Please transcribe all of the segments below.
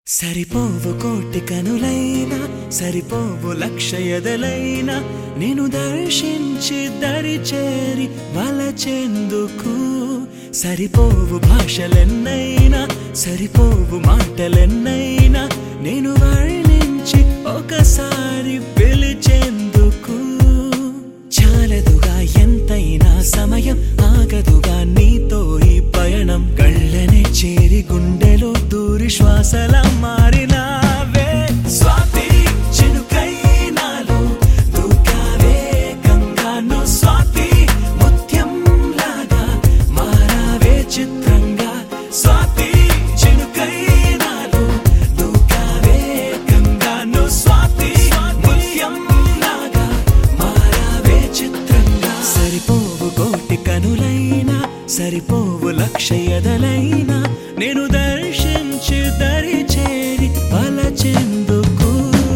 సరిపోవు కోటి కనులైనా సరిపోవు లక్ష ఎదలైనా నేను దర్శించి దరి చేరి వలచెందుకు సరిపోవు భాషలెన్నైనా సరిపోవు మాటలెన్నైనా నేను వర్ణించి ఒకసారి పిలిచేందుకు చాలదుగా ఎంతైనా సమయం ఆగదుగా నీతో ఈ పయనం కళ్ళనే చేరి గుండెలో దూరి శ్వాసల మారినావే స్వాతి చినుకై నాలో దూకావే గంగాను స్వాతి ముత్యం లాగా మారావే చిత్రంగా స్వాతి చినుకై నాలో దూకావే గంగాను స్వాతి ముత్యం లాగా మారావే చిత్రంగా సరిపోవు కోటి కనులైనా సరిపోవు లక్ష ఎదలైనా నేను దర్శించి దరి చేరి వలచెందుకు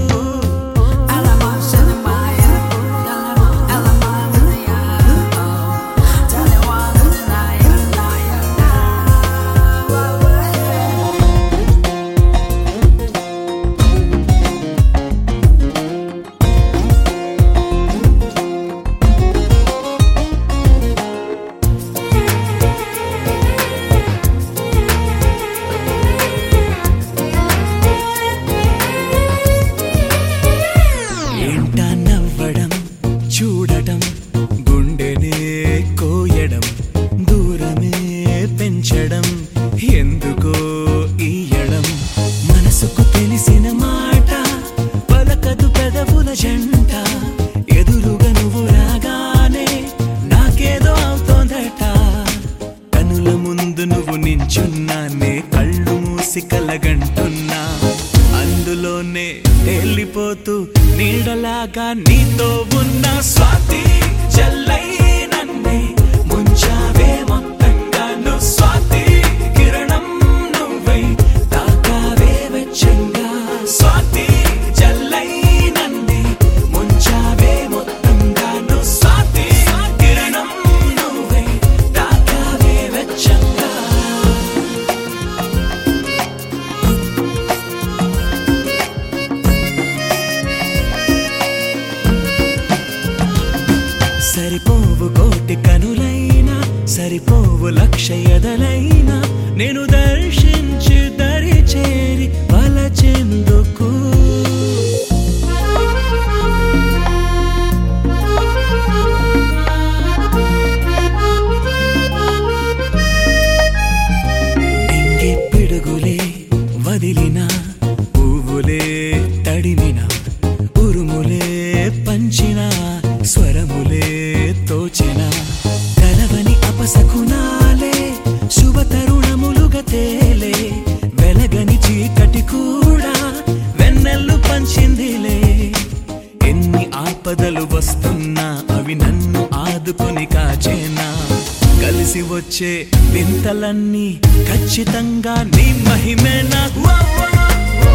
ఏంటా నవ్వడం చూడటం గుండెనే కోయడం దూరమే పెంచడం ఎందుకో ఈయడం మనసుకు తెలిసిన మాట పలకదు పెదవుల జంట ఎదురుగా నువ్వు రాగానే నాకేదో అవుతోందట కనుల ముందు నువ్వు నించున్నానే కళ్ళు మూసి కలగంటున్నా అందులోనే తేలిపోతూ నీడలాగా నీతో ఉన్న స్వాతి జల్లై నన్నే ముంచావే మొత్తంగా నువ్వు స్వాతి కిరణం నువ్వై తాకావే వెచ్చంగా స్వాతి జల్లై నన్నే ముంచావే మొత్తంగా నువ్వు స్వాతి కిరణం నువ్వై తాకావే వెచ్చంగా సరిపోవు కోటి కనులైనా సరిపోవు లక్ష ఎదలైనా నేను దర్శించి దరి చేరి వలచెందుకు ఇంగి పిడుగులే వదిలిన పువ్వులే తడిమిన ఉరుములే పంచిన స్వరములే తోచిన కలవని అపసకునాలే శుభ తరుణములుగా తేలే వెలగని చీకటి కూడా వెన్నెల్లు పంచిందిలే ఎన్ని ఆపదలు వస్తున్నా అవి నన్ను ఆదుకొని కాచేనా కలిసి వచ్చే వింతలన్నీ ఖచ్చితంగా నీ మహిమేనా వా, వా, వా,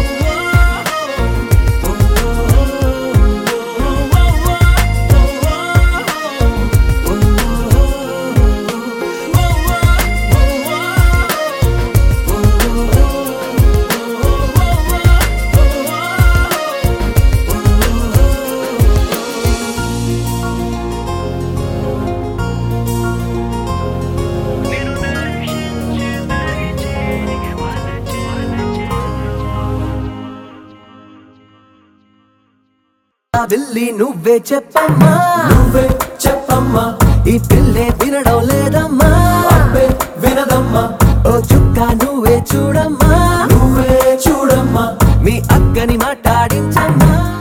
ఆ విల్లి నువ్వే చెప్పమ్మా నువ్వే చెప్పమ్మా ఈ పిల్లే వినడం లేదమ్మా అబ్బే వినదమ్మా ఓ చుక్క నువ్వే చూడమ్మా